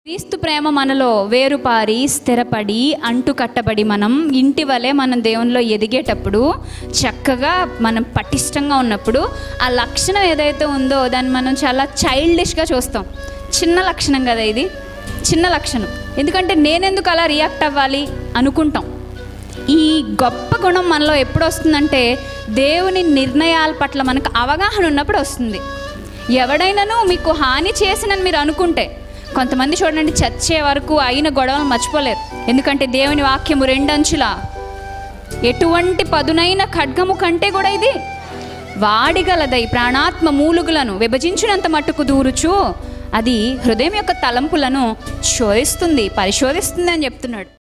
క్రీస్తు ప్రేమ మనలో వేరుపారి స్థిరపడి అంటు కట్టబడి మనం ఇంటి వలె మనం దేవునిలో ఎదిగేటప్పుడు చక్కగా మనం పటిష్టంగా ఉన్నప్పుడు ఆ లక్షణం ఏదైతే ఉందో దాన్ని మనం చాలా చైల్డిష్గా చూస్తాం చిన్న లక్షణం కదా ఇది చిన్న లక్షణం ఎందుకంటే నేనెందుకు అలా రియాక్ట్ అవ్వాలి అనుకుంటాం ఈ గొప్ప గుణం మనలో ఎప్పుడు వస్తుందంటే దేవుని నిర్ణయాల పట్ల మనకు అవగాహన ఉన్నప్పుడు వస్తుంది ఎవడైనాను మీకు హాని చేసినని మీరు అనుకుంటే కొంతమంది చూడండి చచ్చే వరకు అయిన గొడవలు మర్చిపోలేరు ఎందుకంటే దేవుని వాక్యము రెండంచుల ఎటువంటి పదునైన ఖడ్గము కంటే కూడా ఇది వాడిగలదై ప్రాణాత్మ మూలుగులను విభజించినంత మట్టుకు దూరుచు అది హృదయం యొక్క తలంపులను శోధిస్తుంది పరిశోధిస్తుంది అని చెప్తున్నాడు